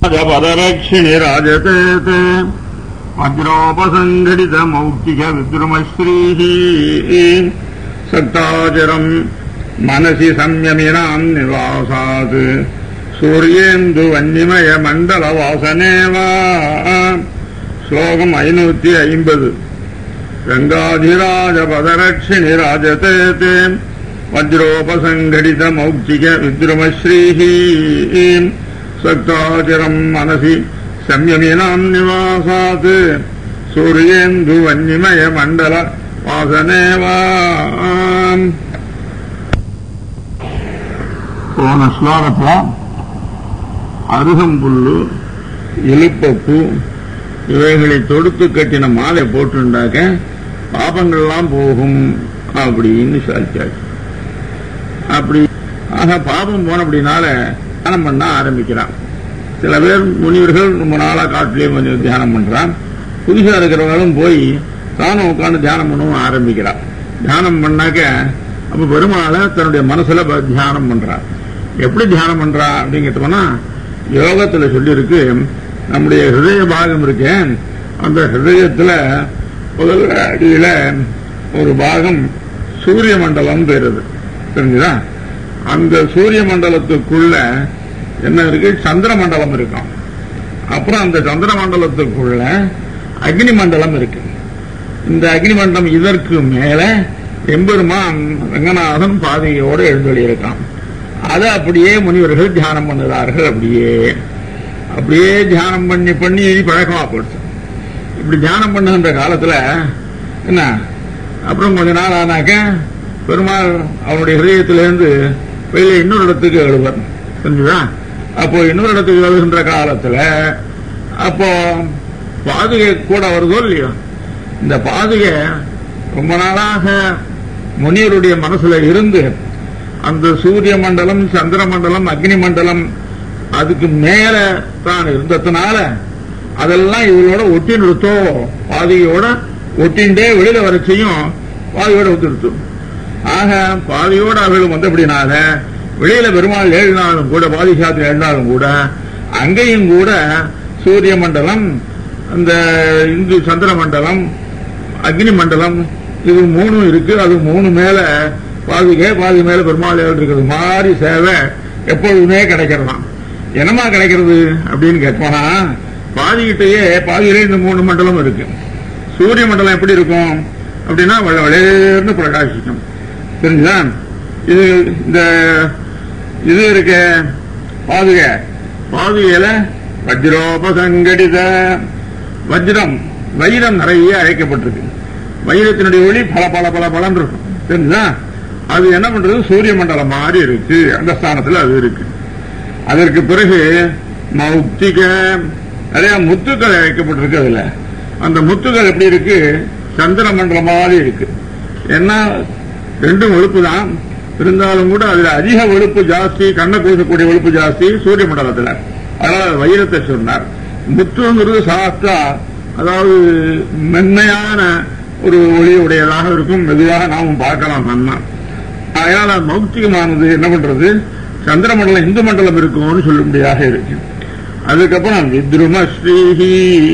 பதரட்சிணி ராஜதே வஜ்ரோபசங்கடித மௌக்திக வித்ருமஸ்ரீஹி சக்தாஜரம் மனசி சம்யமினாம் நிவாசாத் சூரியேந்து வன்னிமய மண்டல வாசனேவா ஸ்லோகம் ஐநூத்தி ஐம்பது கங்காதிராஜ பதரட்சிணி ராஜதே வஜ்ரோபசங்கடித மௌக்திக வித்ருமஸ்ரீஹி சக்தாச்சரம் மனசி சம்யமினாம் நிவாசாத் சூரியேந்து வன்னிமய மண்டல வாசனேவா போன ஸ்லோகத்துல அருகம்புல்லு இழுப்பப்பு இவைகளை தொடுத்து கட்டின மாலை போட்டுண்டாக்க பாபங்கள்லாம் போகும் அப்படின்னு சாதிச்சாச்சு அப்படி ஆக பாபம் போன அப்படினால தியானம் பண்ண ஆரம்பிக்கிறான் சில பேர் முனிவர்கள் ரொம்ப நாளா காட்டிலேயே கொஞ்சம் தியானம் பண்றான் புதுசா இருக்கிறவங்களும் போய் தானும் உட்காந்து தியானம் பண்ணவும் ஆரம்பிக்கிறான் தியானம் பண்ணாக்க அப்ப பெருமாளை தன்னுடைய மனசுல ப- தியானம் பண்றான் எப்படி தியானம் பண்றா அப்படிங்கிட்டோம்னா யோகத்துல சொல்லியிருக்கு நம்முடைய ஹிருதய பாகம் இருக்கு அந்த ஹிருதயத்துல முதல் அடியில ஒரு பாகம் சூரிய மண்டலம் பெறுது தெரிஞ்சுதா அந்த சூரிய மண்டலத்துக்குள்ள என்ன இருக்கு சந்திர மண்டலம் இருக்கும் அப்புறம் அந்த சந்திர மண்டலத்துக்குள்ள அக்னி மண்டலம் இருக்கு இந்த அக்னி மண்டலம் இதற்கு மேல எம்பெருமான் ரங்கநாதன் பாதையோடு எழுந்தொழி இருக்கான் அதை அப்படியே முனிவர்கள் தியானம் பண்ணுகிறார்கள் அப்படியே அப்படியே தியானம் பண்ணி பண்ணி பழக்கமா போடுச்சு இப்படி தியானம் பண்ணுகின்ற காலத்துல என்ன அப்புறம் கொஞ்ச நாள் ஆனாக்க பெருமாள் அவனுடைய ஹிருதயத்திலிருந்து வெளியே இன்னொரு இடத்துக்கு எழுவர் புரிஞ்சுதா அப்போ இன்னொரு இடத்துக்கு எழுகின்ற காலத்துல அப்போ பாதுகை கூட வருதோ இல்லையோ இந்த பாதுகை ரொம்ப நாளாக முனிவருடைய மனசுல இருந்து அந்த சூரிய மண்டலம் சந்திர மண்டலம் அக்னி மண்டலம் அதுக்கு மேல தான் இருந்ததுனால அதெல்லாம் இவளோட ஒட்டி நிறுத்தோ பாதியோட ஒட்டிண்டே வெளியில வரச்சையும் பாதியோட ஒத்தி நிறுத்தும் ஆக பாதியோட அவர்கள் வந்தபடினால வெளியில பெருமாள் ஏழினாலும் கூட பாதிசாத்திரம் ஏழினாலும் கூட அங்கேயும் கூட சூரிய மண்டலம் அந்த இந்து சந்திர மண்டலம் அக்னி மண்டலம் இது மூணும் இருக்கு அது மூணு மேல பாதிகை பாதி மேல பெருமாள் ஏழு இருக்கிறது மாதிரி சேவை எப்பொழுதுமே கிடைக்கிறதாம் என்னமா கிடைக்கிறது அப்படின்னு கேட்போனா பாதிகிட்டயே பாதியிலே இந்த மூணு மண்டலம் இருக்கு சூரிய மண்டலம் எப்படி இருக்கும் அப்படின்னா வெள்ள வெளியேர்ந்து பிரகாசிக்கும் தெரிஞ்சுதா இது இந்த இது இருக்க பாதுகை பாதுகையில வஜ்ரோபசங்கடித வஜ்ரம் வைரம் நிறைய அழைக்கப்பட்டிருக்கு வைரத்தினுடைய ஒளி பல பல பல பலன் இருக்கும் தெரிஞ்சுதா அது என்ன பண்றது சூரிய மண்டலம் மாதிரி இருக்கு அந்த ஸ்தானத்துல அது இருக்கு அதற்கு பிறகு மௌக்திக நிறைய முத்துக்கள் அழைக்கப்பட்டிருக்கு அதுல அந்த முத்துக்கள் எப்படி இருக்கு சந்திர மண்டலம் மாதிரி இருக்கு ஏன்னா ரெண்டும் வெளுப்பு தான் இருந்தாலும் கூட அதுல அதிக வெளுப்பு ஜாஸ்தி கண்ணை கூசக்கூடிய வெளுப்பு ஜாஸ்தி சூரிய மண்டலத்துல அதனால வைரத்தை சொன்னார் முத்துங்கிறது சாஸ்தா அதாவது மென்மையான ஒரு ஒளி உடையதாக இருக்கும் மெதுவாக நாமும் பார்க்கலாம் நன்னா அதனால மௌக்திகமானது என்ன பண்றது சந்திர மண்டலம் இந்து மண்டலம் இருக்கும்னு சொல்லும்படியாக இருக்கு அதுக்கப்புறம் வித்ரும ஸ்ரீஹி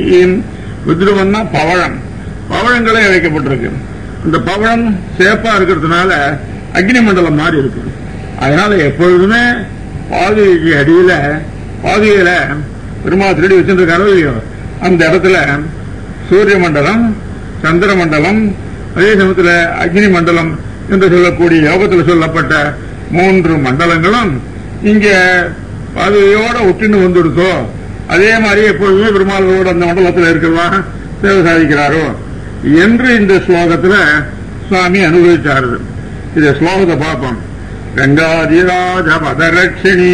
வித்ருமன்னா பவழம் பவழங்களே வைக்கப்பட்டிருக்கு அந்த பவழம் சேப்பா இருக்கிறதுனால அக்னி மண்டலம் மாதிரி இருக்கு அதனால எப்பொழுதுமே பாதுகைக்கு அடியில பாதுகையில பெருமாள் திருடி வச்சிருக்காரோ இல்லையோ அந்த இடத்துல சூரிய மண்டலம் சந்திர மண்டலம் அதே சமயத்துல அக்னி மண்டலம் என்று சொல்லக்கூடிய யோகத்தில் சொல்லப்பட்ட மூன்று மண்டலங்களும் இங்க பாதுகையோட ஒட்டின்னு வந்துடுதோ அதே மாதிரி எப்பொழுதுமே பெருமாளோட அந்த மண்டலத்தில் இருக்கிறவா சேவை சாதிக்கிறாரோ என்று இந்த ஸ்லோகத்துல சுவாமி அனுபவிச்சாரு இந்த ஸ்லோகத்தை பார்ப்போம் ரங்காதிராஜ பதரட்சிணி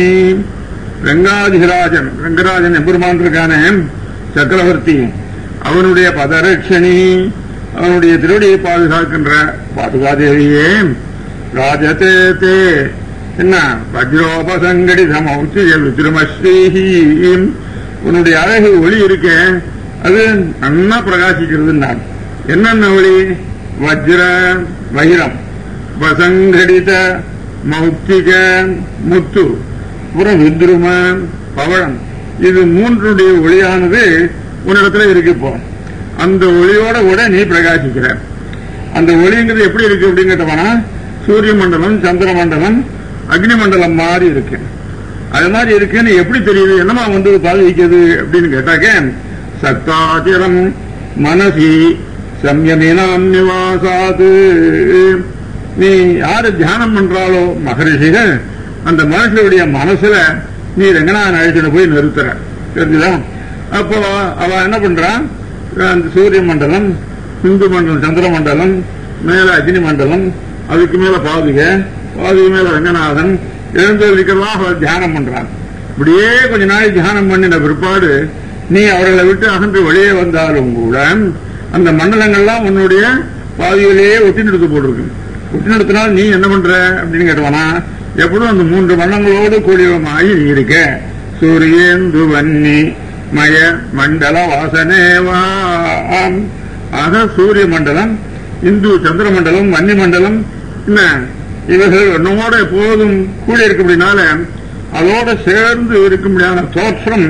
ரங்காதிராஜன் ரங்கராஜன் எம்பெருமான் இருக்கானே சக்கரவர்த்தி அவனுடைய பதரட்சணி அவனுடைய திருவடியை பாதுகாக்கின்ற பாதுகாதேவியே ராஜதே தே என்ன வஜ்ரோபசங்கடித மௌத்திய வித்ருமஸ்ரீஹி உன்னுடைய அழகு ஒளி இருக்க அது நன்னா பிரகாசிக்கிறது என்னென்ன ஒளி வஜ்ர வைரம் வசங்கடித மௌத்திக முத்து புறம் வித்ரும பவழம் இது மூன்றுடைய ஒளியானது உன்னிடத்துல இருக்கு இப்போ அந்த ஒளியோட கூட நீ பிரகாசிக்கிற அந்த ஒளிங்கிறது எப்படி இருக்கு அப்படின்னு கேட்டோம்னா சூரிய மண்டலம் சந்திர மண்டலம் அக்னி மண்டலம் மாதிரி இருக்கு அது மாதிரி இருக்குன்னு எப்படி தெரியுது என்னமா வந்து பாதிக்கிறது அப்படின்னு கேட்டாக்க சத்தாதிரம் மனசி சம்யமினாம் நிவாசாது நீ யாரு தியானம் பண்றாளோ மகரிஷிகள் அந்த மனுஷனுடைய மனசுல நீ ரங்கநாதன் அழைச்சிட்டு போய் நிறுத்துற தெரிஞ்சுதா அப்போ அவ என்ன பண்றா அந்த சூரிய மண்டலம் இந்து மண்டலம் சந்திர மண்டலம் மேல அக்னி மண்டலம் அதுக்கு மேல பாதுகை பாதுகை மேல ரங்கநாதன் எழுந்ததுக்கெல்லாம் அவர் தியானம் பண்றான் இப்படியே கொஞ்ச நாள் தியானம் பண்ணின பிற்பாடு நீ அவர்களை விட்டு அகன்று வெளியே வந்தாலும் கூட அந்த மண்டலங்கள்லாம் உன்னுடைய பாதியிலேயே ஒட்டி நிறுத்து போட்டிருக்கு ஒட்டி நிறுத்தினால் நீ என்ன பண்ற அப்படின்னு கேட்டவனா எப்படும் அந்த மூன்று வண்ணங்களோடு கூடியவமாகி நீ இருக்க சூரியேந்து வன்னி மய மண்டல வாசனேவா ஆக சூரிய மண்டலம் இந்து சந்திர மண்டலம் வன்னி மண்டலம் என்ன இவர்கள் என்னோட எப்போதும் கூடி இருக்கபடினால அதோட சேர்ந்து இருக்கும்படியான தோற்றம்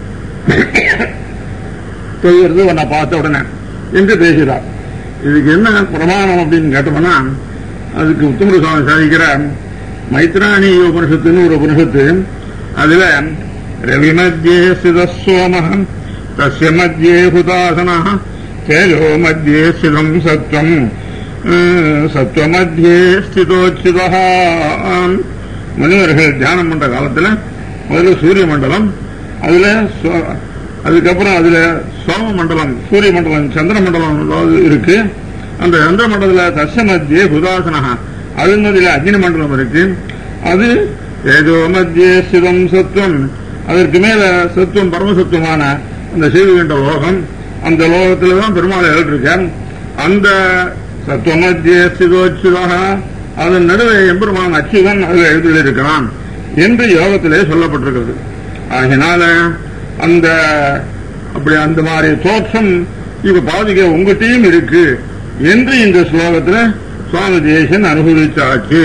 தெரிகிறது உன்னை பார்த்த உடனே என்று பேசுகிறார் இதுக்கு என்ன பிரமாணம் அப்படின்னு கேட்டோம்னா அதுக்கு உத்தமர சுவாமி சாதிக்கிறார் மைத்ராணி உபனிஷத்துன்னு ஒரு உபனிஷத்து அதுல ரவி மத்தியே சிதசோம தஸ்ய மத்தியே ஹுதாசன தேஜோ மத்தியே சிதம் சத்வம் சத்வமத்தியே ஸ்திதோச்சிதா முனிவர்கள் தியானம் பண்ற காலத்துல முதல்ல சூரிய மண்டலம் அதுல சோ- அதுக்கப்புறம் அதுல சோம மண்டலம் சூரிய மண்டலம் சந்திர மண்டலம் இருக்கு அந்த சந்திர மண்டலத்துல தச மத்தியே புதாசனகா அது மத்தியில அக்னி மண்டலம் இருக்கு அது ஏதோ மத்தியே சிவம் சத்துவம் அதற்கு மேல சத்துவம் பரமசத்துவமான அந்த சிவகண்ட லோகம் அந்த லோகத்துல தான் பெருமாள் இருக்கார் அந்த சத்துவமத்திய சிதோச்சுதாக அதன் நடுவே எம்பெருமான் அச்சுதன் அதில் எழுதியிருக்கிறான் என்று யோகத்திலே சொல்லப்பட்டிருக்கிறது ஆகினால அந்த அப்படி அந்த மாதிரி தோற்றம் இப்ப பாதிக்க உங்ககிட்டயும் இருக்கு என்று இந்த ஸ்லோகத்துல சுவாமி தேசன் அனுபவிச்சாச்சு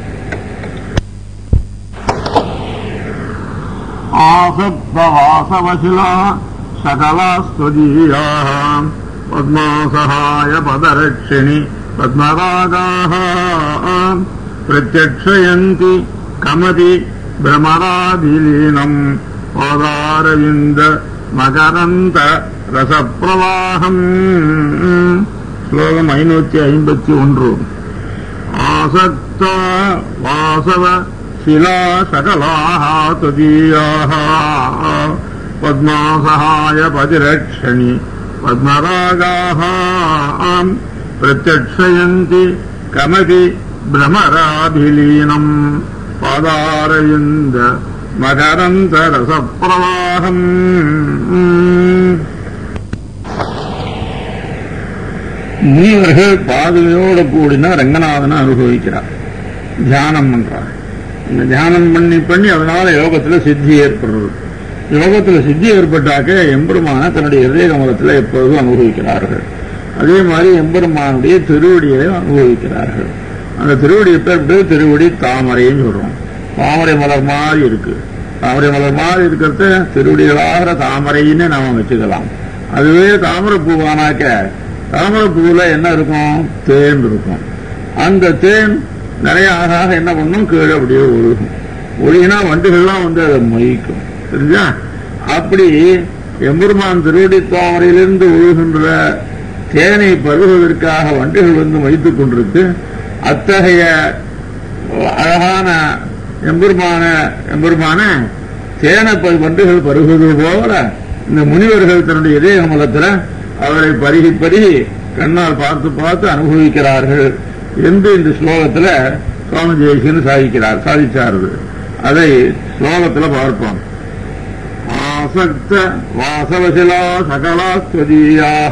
ஆசப்த வாசவசிலா சகலாஸ்வதீயாக பத்மாசகாய பதரட்சிணி பத்மராகாः பிரத்யக்ஷயந்தி கமதி பிரமராதிலீனம் பாதாரவிந்த மகரந்த ரசப்பிரவாகம் ஸ்லோகம் ஐநூத்தி ஐம்பத்தி ஒன்று ஆசக்த வாசவ शिला सकलाः त्वदीयाः पद्मासहाय पतिरक्षणि पद्मरागाः आम् प्रत्यक्षयन्ति कमपि भ्रमराभिलीनम् पादारविन्द मकरन्तरसप्रवाहम् முனிவர்கள் பாதுகையோடு கூடின ரங்கநாதனை அனுபவிக்கிறார் தியானம் பண்றார் இந்த தியானம் பண்ணி பண்ணி அதனால யோகத்துல சித்தி ஏற்படுறது யோகத்துல சித்தி ஏற்பட்டாக்க எம்பெருமான தன்னுடைய இதய கமலத்தில் எப்பொழுதும் அனுபவிக்கிறார்கள் அதே மாதிரி எம்பெருமானுடைய திருவடியை அனுபவிக்கிறார்கள் அந்த திருவடி எப்பேற்பட்டது திருவடி தாமரைன்னு சொல்றோம் தாமரை மலர் மாதிரி இருக்கு தாமரை மலர் மாதிரி இருக்கிறத திருவடிகளாகிற தாமரைன்னு நாம வச்சுக்கலாம் அதுவே தாமரை பூவானாக்க தாமரை பூவுல என்ன இருக்கும் தேன் இருக்கும் அந்த தேன் நிறைய ஆக ஆக என்ன பண்ணும் கீழே அப்படியே ஒழுகும் ஒழுகினா வண்டுகள்லாம் வந்து அதை மொய்க்கும் தெரிஞ்சா அப்படி எம்பெருமான் திருவடி தாமரையிலிருந்து ஒழுகின்ற தேனை பருகுவதற்காக வண்டுகள் வந்து வைத்துக் கொண்டிருக்கு அத்தகைய அழகான எம்பெருமான எம்பெருமான தேன ப- வண்டுகள் பருகுவது போல இந்த முனிவர்கள் தன்னுடைய இதய கமலத்தில் அவரை பருகி பருகி கண்ணால் பார்த்து பார்த்து அனுபவிக்கிறார்கள் என்று இந்த ஸ்லோகத்துல சுவாமி ஜெயசின்னு சாதிக்கிறார் சாதிச்சாரு அதை ஸ்லோகத்துல பார்ப்போம் ஆசக்த வாசவசிலா சகலா ஸ்வதீயாக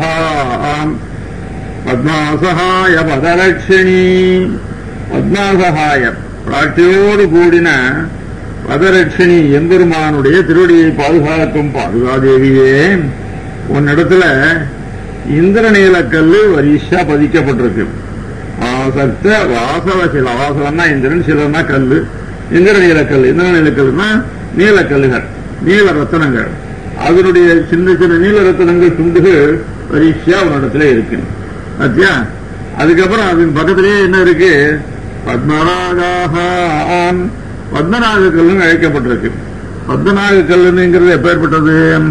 பத்மாசகாய பதலட்சுமி பத்மாசகாய பிராட்டியோடு கூடின பதரட்சிணி எம்பெருமானுடைய திருவடியை பாதுகாக்கும் பாதுகாதேவியே உன்னிடத்துல இந்திரநீலக்கல்லு வரிசா பதிக்கப்பட்டிருக்கு ஆசக்த வாசவ சில வாசவன்னா இந்திரன் சிலன்னா கல்லு இந்திர நீலக்கல் இந்திர நீலக்கல்னா நீலக்கல்லுகள் நீல ரத்தனங்கள் அதனுடைய சின்ன சின்ன நீல ரத்தனங்கள் துண்டுகள் வரிசையா ஒரு இடத்துல இருக்கு பாத்தியா அதுக்கப்புறம் அதுக்கு பக்கத்திலேயே என்ன இருக்கு பத்மராகான் பத்மநாக கல்லுன்னு அழைக்கப்பட்டிருக்கு பத்மநாக கல்லுங்கிறது எப்பேற்பட்டது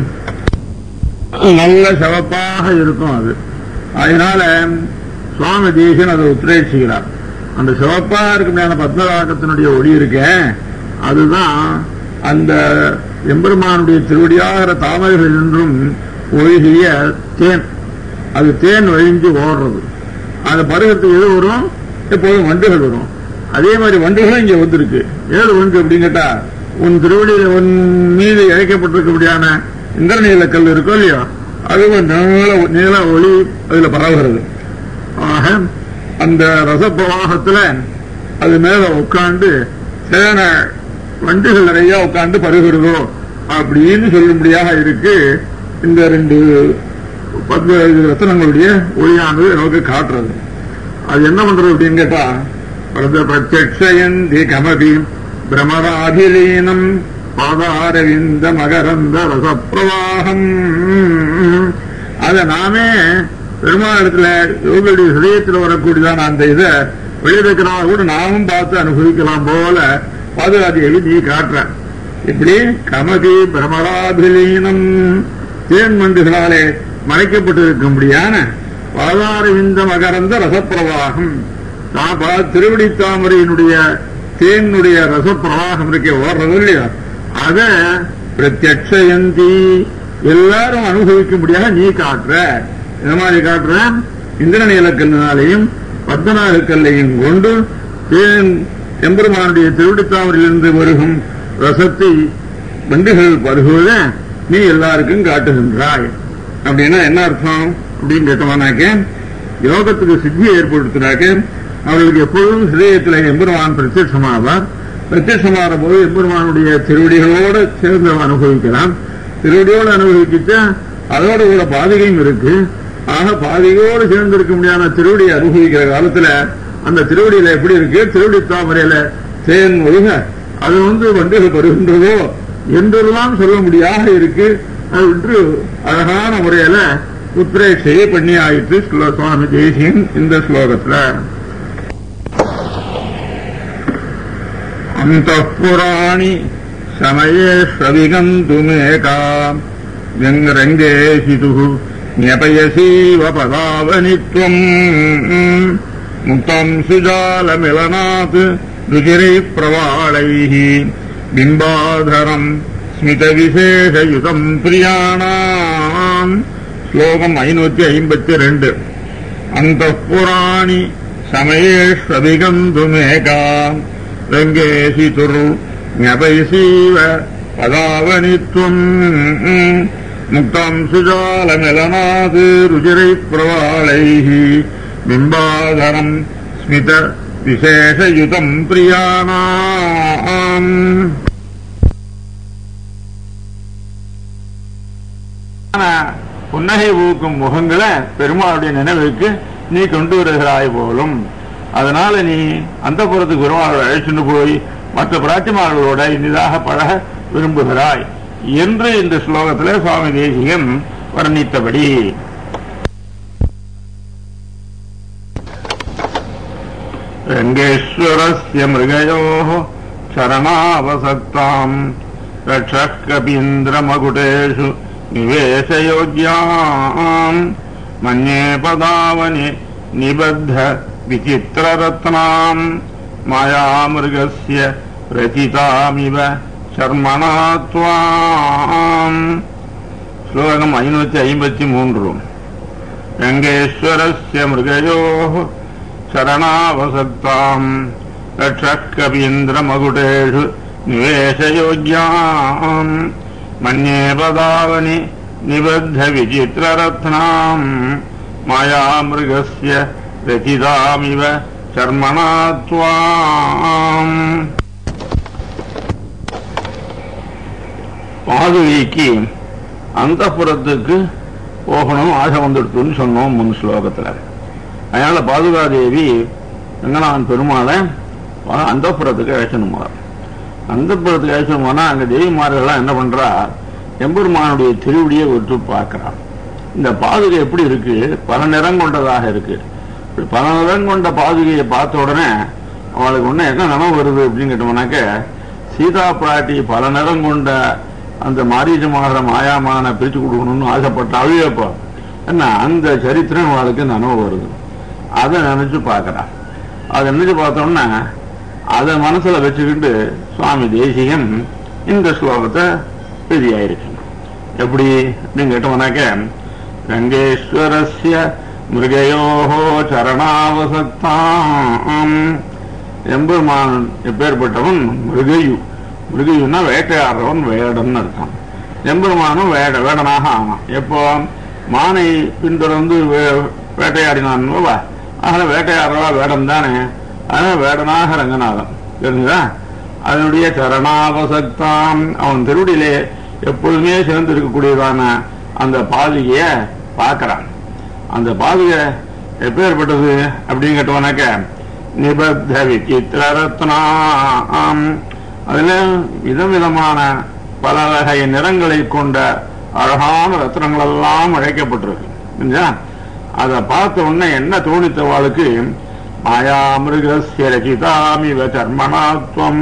நல்ல சிவப்பாக இருக்கும் அது அதனால சுவாமி தேசன் அதை உத்ரேசிக்கிறார் அந்த சிவப்பா இருக்குமையான பத்மராகத்தினுடைய ஒளி இருக்க அதுதான் அந்த எம்பெருமானுடைய திருவடியாகிற தாமரைகள் என்றும் ஒழுகிய தேன் அது தேன் வழிஞ்சு ஓடுறது அந்த பருவத்துக்கு எது வரும் எப்போதும் வண்டுகள் வரும் அதே மாதிரி வண்டுகளும் இங்க வந்திருக்கு ஏழு வண்டு அப்படின்னு கேட்டா உன் திருவடியில உன் மீது இழைக்கப்பட்டிருக்கபடியான இந்திரநீல கல் இருக்கோ இல்லையோ அது நீள நீள ஒளி அதுல பரவுகிறது ஆக அந்த ரசப்பிரவாகத்துல அது மேல உட்கார்ந்து சேன வண்டுகள் நிறைய உட்கார்ந்து பருகிறதோ அப்படின்னு சொல்லும்படியாக இருக்கு இந்த ரெண்டு பதினைந்து ரத்தனங்களுடைய ஒளியானது நமக்கு காட்டுறது அது என்ன பண்றது அப்படின்னு கேட்டா பிரத பிரத்யக்ஷயந்தி கமபி பிரமராபிலீனம் பாதாரவிந்த மகரந்த ரசப்பிரவாகம் அத நாமே பெருமாளிடத்துல யோகியுடைய ஹிரயத்தில் வரக்கூடியதான அந்த இதை வெளியிருக்கிறவங்க கூட நாமும் பார்த்து அனுபவிக்கலாம் போல பாதுகாதியை நீ காட்டுற இப்படி கமதி பிரமராபிலீனம் தேன் மண்டுகளாலே மறைக்கப்பட்டிருக்கும்படியான பாதாரவிந்த மகரந்த ரசப்பிரவாகம் தாபா திருவடி தாமரையினுடைய தேனுடைய ரசப்பிரவாகம் இருக்கே ஓடுறது இல்லையா அத பிரத்யக்ஷயந்தி எல்லாரும் அனுபவிக்கும்படியாக நீ காட்டுற இந்த மாதிரி காட்டுற இந்திரநீல கல்லினாலையும் பத்மநாக கல்லையும் கொண்டு தேன் எம்பெருமானுடைய திருவிடித்தாமரிலிருந்து வருகும் ரசத்தை வண்டுகள் பருகுவத நீ எல்லாருக்கும் காட்டுகின்றாய் அப்படின்னா என்ன அர்த்தம் அப்படின்னு கேட்டோம்னாக்க யோகத்துக்கு சித்தியை ஏற்படுத்தினாக்க அவர்களுக்கு எப்பொழுதும் ஹிரயத்தில் எம்பெருமான் பிரத்யட்சமாவார் பிரத்யட்சமாகிற போது எம்பெருமானுடைய திருவடிகளோடு சேர்ந்து அனுபவிக்கலாம் திருவடியோடு அனுபவிக்கிட்டா அதோட கூட பாதிகையும் இருக்கு ஆக பாதிகையோடு சேர்ந்து இருக்க முடியாத திருவடியை அனுபவிக்கிற காலத்துல அந்த திருவடியில எப்படி இருக்கு திருவடி தாமரையில தேன் ஒழுக அது வந்து வண்டுகள் வருகின்றதோ என்றெல்லாம் சொல்ல முடியாத இருக்கு அது என்று அழகான முறையில உத்ரேட்சையை பண்ணி ஆயிற்று ஸ்லோ- சுவாமி தேசியன் இந்த ஸ்லோகத்துல அந்தப்புராணி சமயேஷ்வவிகந்துமேகா व्यङ्गरङ्गेशितुः न्यपयसीव पदावनित्वम् मुक्तम् सुजालमिलनात् रुचिरैः प्रवाळैः बिम्बाधरम् स्मितविशेषयुतम् प्रियाणाम् श्लोकम् ऐनूति ऐம்பத்தி ரெண்டு अन्तःपुराणि समयेष्वभिगन्तुमेका रङ्गेशितुर् ज्ञपयसीव पदावनित्वम् मुक्ताम् सुजालमिलनात् रुचिरैः प्रवाळैः बिम्बाधरम् स्मित विशेषयुतम् प्रियाणाम् புன்னகை ஊக்கும் முகங்களை பெருமாளுடைய நினைவுக்கு நீ கொண்டு வருகிறாய் போலும் அதனால நீ அந்த புறத்துக்கு பெருமாளை அழைச்சிட்டு போய் மற்ற பிராட்டிமார்களோட இனிதாக பழக விரும்புகிறாய் என்று இந்த ஸ்லோகத்தில் சுவாமி தேசிகன் வர்ணித்தபடி ரங்கேஸ்வரஸ்ய மிருகயோः சரணாவசக்தாம் रक्षः कपीन्द्रमकुटेषु निवेशयोग्याम् मन्ये पदावनि निबद्ध विचित्ररत्नाम् मायामृगस्य रचितामिव शर्मणा त्वाम् श्लोकम् ऐनूति ऐம்பத்தி மூன்று रङ्गेश्वरस्य मृगयोः शरणावसक्ताम् रक्षः कपीन्द्रमकुटेषु निवेशयोग्याम् मन्ये पदावनि निबद्धविचित्ररत्नाम् मायामृगस्य रचितामिव शर्मणा त्वाम् பாதுகைக்கு அந்த புறத்துக்கு போகணும் ஆசை வந்துடுத்துன்னு சொன்னோம் முன் ஸ்லோகத்துல அதனால பாதுகாதேவி ரங்கநாதன் பெருமாளை அந்த புறத்துக்கு அழைச்சணுமா அந்த புறத்துக்கு அழைச்சிட்டு போனா அங்க தேவிமார்கள்லாம் என்ன பண்றா எம்பெருமானுடைய திருவடியை ஒற்று பார்க்கிறான் இந்த பாதுகை எப்படி இருக்கு பல நிறம் கொண்டதாக இருக்கு இப்படி பல நிறம் கொண்ட பாதுகையை பார்த்த உடனே அவளுக்கு ஒண்ணு என்ன நினைவு வருது அப்படின்னு கேட்டோம்னாக்க சீதா பிராட்டி பல நிறம் கொண்ட அந்த மாரீஜமாக மாயாமான பிரிச்சு கொடுக்கணும்னு ஆசைப்பட்ட அழியப்போ என்ன அந்த சரித்திரம் அவளுக்கு நினைவு வருது அதை நினைச்சு பார்க்கறான் அதை நினைச்சு பார்த்தோம்னா அதை மனசுல வச்சுக்கிட்டு சுவாமி தேசிகன் இந்த ஸ்லோகத்தை எழுதியாயிருக்கு எப்படி அப்படின்னு கேட்டோம்னாக்க கங்கேஸ்வரஸ்ய மிருகயோகோ சரணாவசத்தாம் எம்பெருமான் எப்பேற்பட்டவன் மிருகயு மிருகயுன்னா வேட்டையாடுறவன் வேடன்னு அர்த்தம் எம்பெருமானும் வேட வேடனாக ஆனான் எப்போ மானை பின்தொடர்ந்து வே- வேட்டையாடினான் அல்லவா? அதனால வேட்டையாடுறவா வேடம் தானே அதனால வேடனாக ரங்கநாதன் தெரிஞ்சுதா அதனுடைய சரணாவசக்தாம் அவன் திருவடியிலே எப்பொழுதுமே சேர்ந்து இருக்கக்கூடியதான அந்த பாதுகைய பார்க்கறான் அந்த பாதுகை எப்பேற்பட்டது அப்படின்னு கேட்டோம்னாக்க நிபத்த விசித்திர ரத்னாம் அதுல விதம் விதமான பல வகை நிறங்களை கொண்ட அழகான ரத்னங்கள் எல்லாம் அழைக்கப்பட்டிருக்கு புரிஞ்சா? அதை பார்த்த உடனே என்ன தோணித்தவாளுக்கு மாயாமிருகஸ்ய ரசிதாமிவ சர்மணாத்வம்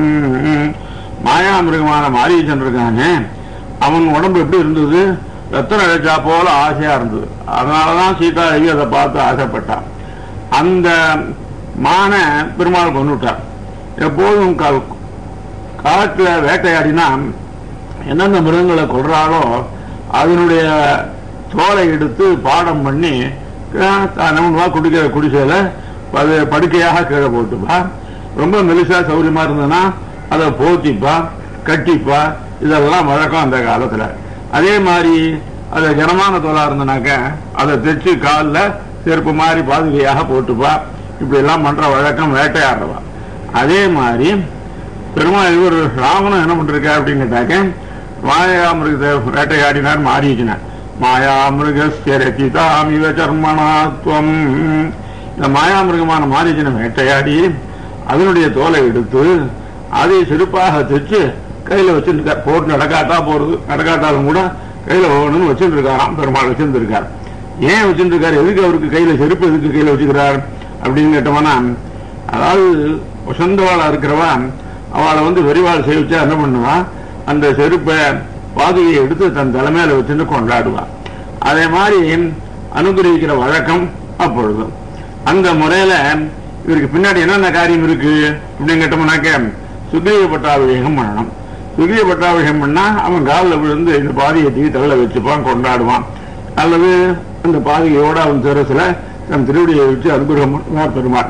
மாயாமிருகமான மாரீசன் இருக்கானே அவன் உடம்பு எப்படி இருந்தது ரத்தனம் அழைச்சா போல ஆசையா இருந்தது அதனாலதான் சீதா தேவி அதை பார்த்து ஆசைப்பட்டான் அந்த மானை பெருமாள் கொண்டுட்டார் எப்போதும் கா- காட்டுல வேட்டையாடினா எந்தெந்த மிருகங்களை கொள்றாளோ அதனுடைய தோலை எடுத்து பாடம் பண்ணி அஹ், தான் நம்ம குடிக்கிற குடிசையில அது படுக்கையாக கீழே போட்டுப்பா ரொம்ப மெலிசா சௌரியமா இருந்ததுன்னா அதை போத்திப்பா கட்டிப்பா இதெல்லாம் வழக்கம் அந்த காலத்துல அதே மாதிரி அது கனமான தோலா இருந்தனாக்க அதை தைச்சு காலில் செருப்பு மாதிரி பாதுகையாக போட்டுப்பா இப்படி எல்லாம் பண்ற வழக்கம் வேட்டையாடுறவா அதே மாதிரி பெருமாள் இவர் ராவணன் என்ன பண்றாரு அப்படின்னு கேட்டாக்க மாயாமிருகத்தை வேட்டையாடினார் மாறிச்சினார் மாயாமிருகஸ்ய ரச்சிதாமிவ சர்மணாத்வம் இந்த மாயாமிருகமான மாரீச்சனை வேட்டையாடி அதனுடைய தோலை எடுத்து அதை சிறப்பாக தைச்சு கையில வச்சிருக்கார் போட்டு நடக்காட்டா போறது நடக்காட்டாலும் கூட கையில போகணும்னு வச்சுட்டு இருக்காராம் பெருமாள் வச்சிருந்திருக்கார் ஏன் வச்சுட்டு இருக்காரு எதுக்கு அவருக்கு கையில செருப்பு எதுக்கு கையில வச்சுக்கிறார் அப்படின்னு கேட்டோம்னா அதாவது வசந்தவாளா இருக்கிறவா அவளை வந்து வெறிவாள் சேவிச்சா என்ன பண்ணுவா அந்த செருப்பை பாதுகையை எடுத்து தன் தலைமையில வச்சுட்டு கொண்டாடுவா அதே மாதிரி அனுகிரகிக்கிற வழக்கம் அப்பொழுது அந்த முறையில இவருக்கு பின்னாடி என்னென்ன காரியம் இருக்கு அப்படின்னு கேட்டோம்னாக்க சுக்ரீவ பட்டாபிஷேகம் பண்ணணும் சுக்ரீவ பட்டாபிஷேகம் பண்ணா அவன் காலில் விழுந்து இந்த பாதியை தூக்கி தலையில வச்சுப்பான் கொண்டாடுவான் அல்லது அந்த பாதிகையோட அவன் சிரசுல தன் திருவடியை வச்சு அனுகிரகம் பண்ணுவார் பெருமாள்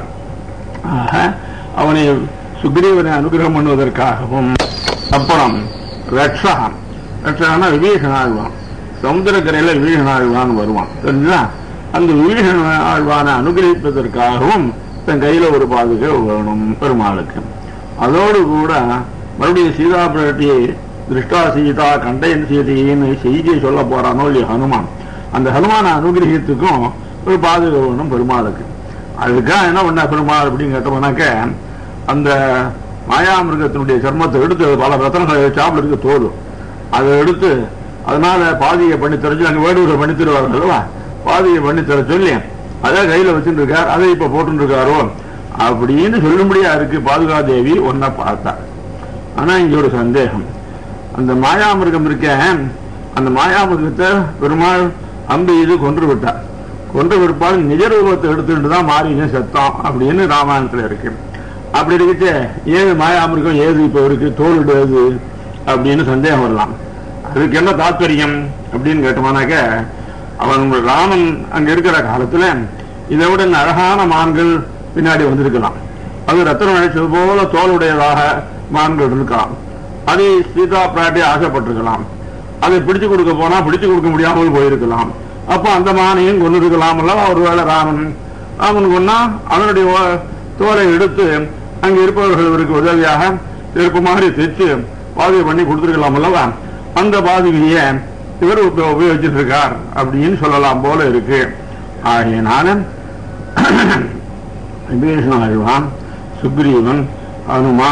ஆக அவனை சுக்ரீவனை அனுகிரகம் பண்ணுவதற்காகவும் அப்புறம் ரட்சகம் ரட்சகனா விபீஷன் ஆழ்வான் சமுத்திரக்கரையில விபீஷன் ஆழ்வான் வருவான் தெரிஞ்சா அந்த விபீஷன் ஆழ்வானை அனுகிரகிப்பதற்காகவும் தன் கையில ஒரு பாதுகை வேணும் பெருமாளுக்கு அதோடு கூட மறுபடியும் சீதா பிராட்டியை திருஷ்டா சீதா கண்டையன் சீதையின்னு செய்தியை சொல்ல போறானோ இல்லையோ ஹனுமான் அந்த ஹனுமான அனுகிரகத்துக்கும் ஒரு பாதுகை வேணும் பெருமாளுக்கு அதுக்காக என்ன பண்ண பெருமாள் அப்படின்னு கேட்டோம்னாக்க அந்த மாயாமிருகத்தினுடைய சர்மத்தை எடுத்து பல ரத்தனங்களை சாப்பிட இருக்க தோல் அதை எடுத்து அதனால பாதியை பண்ணி தரச்சு அங்க வேடுவரை பண்ணி தருவார்கள் அல்லவா பாதியை பண்ணி தர சொல்லி அதை கையில வச்சுட்டு இருக்கார் அதை இப்ப போட்டு இருக்காரோ அப்படின்னு சொல்லும்படியா இருக்கு பாதுகா தேவி ஒன்ன பார்த்தா ஆனா இங்க ஒரு சந்தேகம் அந்த மாயாமிருகம் இருக்க அந்த மாயாமிருகத்தை பெருமாள் அம்பு இது கொன்று விட்டார் கொன்று விற்பாடு நிஜ ரூபத்தை எடுத்துட்டு தான் மாறின செத்தான் அப்படின்னு ராமாயணத்துல இருக்கு அப்படி இருக்குச்சு ஏது மாயாமிருகம் ஏது இப்ப இருக்கு தோல்விடுவது அப்படின்னு சந்தேகம் வரலாம் அதுக்கு என்ன தாத்பரியம் அப்படின்னு கேட்டோம்னாக்க அவன் ராமன் அங்க இருக்கிற காலத்துல இதை விட இன்னும் அழகான மான்கள் பின்னாடி வந்திருக்கலாம் அது ரத்தனம் அழைச்சது போல தோலுடையதாக மான்கள் இருக்கலாம் அதை சீதா பிராட்டி ஆசைப்பட்டிருக்கலாம் அதை பிடிச்சு கொடுக்க போனா பிடிச்சு கொடுக்க முடியாமல் போயிருக்கலாம் அப்போ அந்த மானையும் கொண்டு இருக்கலாம் அல்லவா ஒருவேளை ராமன் ராமன் கொன்னா அவனுடைய ஓ- தோலை எடுத்து அங்க இருப்பவர்கள் இவருக்கு உதவியாக திருப்பு மாதிரி தைச்சு பாதுகை பண்ணி கொடுத்துருக்கலாம் அல்லவா அந்த பாதுகையை இவர் உப- உபயோகிச்சிட்டு இருக்கார் அப்படின்னு சொல்லலாம் போல இருக்கு ஆகையினால விபீஷணன் அழுவான் சுக்ரீவன் ஹனுமான்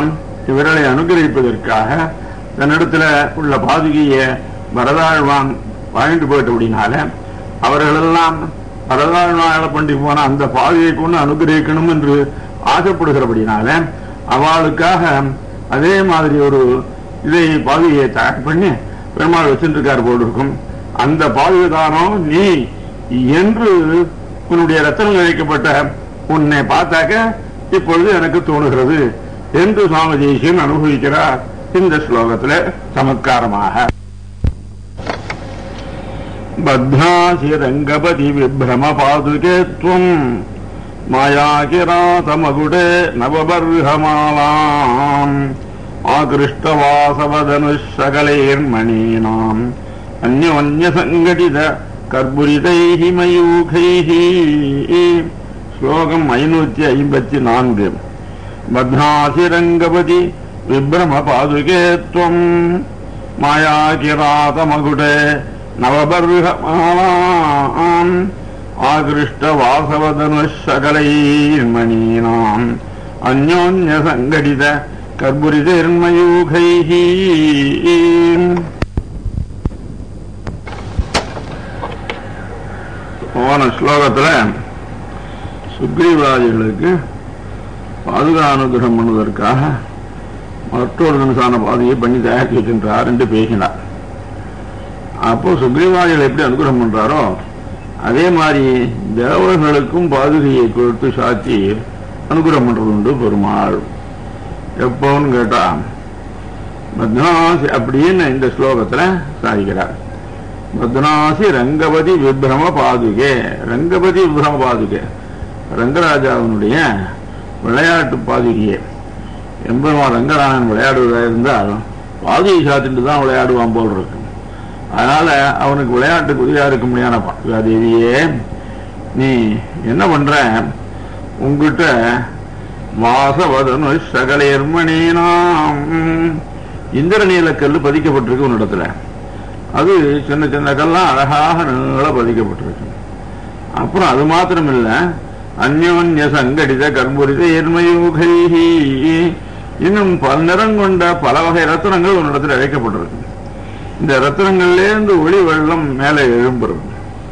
இவர்களை அனுகிரகிப்பதற்காக தன்னிடத்துல உள்ள பாதுகையை வரதாழ்வான் வாங்கிட்டு போயிட்டபடினால அவர்களெல்லாம் வரதாழ்வாழ பண்ணி போன அந்த பாதுகையை கொண்டு அனுகிரகிக்கணும் என்று ஆசைப்படுகிறபடினால அவளுக்காக அதே மாதிரி ஒரு இதை பாதுகையை தயார் பண்ணி பெருமாள் வச்சிருக்கார் போல் இருக்கும் அந்த பாதுகாதானோ நீ என்று உன்னுடைய ரத்தனம் இழைக்கப்பட்ட உன்னை பார்த்தாக்க இப்பொழுது எனக்கு தோணுகிறது என்று சுவாமி தேசியன் அனுபவிக்கிறார் இந்த ஸ்லோகத்துல சமத்காரமாக பத்மாசி ரங்கபதி விப்ரம பாதுகே துவம் மாயாகிராதமகுடே நவபர்ஹமாலாம் ஆகிருஷ்டவாசவதனுஷகலைர்மணீனாம் அந்யோன்யசங்கடித கர்ப்புரிதைஹி மயூகைஹி ஸ்லோகம் ஐநூத்தி ஐம்பத்தி நான்கு பத்மாசிரங்கபதி விப்ரம பாதுகே துவம் மாயாகிராதமகுடே நவபர்ஹமாலாம் ஆகிருஷ்டவாசவதனுஷகலைர்மணீனாம் அந்யோன்யசங்கடித கர்ப்புரிதைர்மயூகைஹி போன ஸ்லோகத்துல சுக்ரீவாதிகளுக்கு பாதுகா அனுகிரகம் பண்ணுவதற்காக மற்றொரு தினசான பாதையை பண்ணி தயாரித்து வச்சிருந்தார் என்று பேசினார் அப்போ சுக்ரீவாதிகள் எப்படி அனுகிரகம் பண்றாரோ அதே மாதிரி தேவர்களுக்கும் பாதுகையை கொடுத்து சாத்தி அனுகிரகம் பண்றது உண்டு பெருமாள் எப்போன்னு கேட்டா பத்னாசி அப்படின்னு இந்த ஸ்லோகத்துல சாதிக்கிறார் பத்னாசி ரங்கபதி விப்ரம பாதுகே ரங்கபதி விப்ரம பாதுகே ரங்கராஜாவினுடைய விளையாட்டு பாதுகையே எம்பெருமான் ரங்கராஜன் விளையாடுவதாக இருந்தால் பாதுகை சாத்திட்டு தான் விளையாடுவான் போல் இருக்கு அதனால அவனுக்கு விளையாட்டுக்கு உதவியா இருக்க முடியாத பாதுகாதேவியே நீ என்ன பண்ற உங்ககிட்ட வாசவதனு சகலேர்மணீனாம் இந்திரநீல கல்லு பதிக்கப்பட்டிருக்கு உன்னிடத்துல அது சின்ன சின்ன கல்லாம் அழகாக நீள பதிக்கப்பட்டிருக்கு அப்புறம் அது மாத்திரம் இல்ல அந்யோன்ய சங்கடித கர்ப்பூரித ஏர்மயூகைஹி இன்னும் பல நிறம் கொண்ட பல வகை ரத்னங்கள் உன்னிடத்தில் அழைக்கப்பட்டிருக்கு இந்த ரத்னங்கள்லேருந்து ஒளி வெள்ளம் மேலே எழும்புறது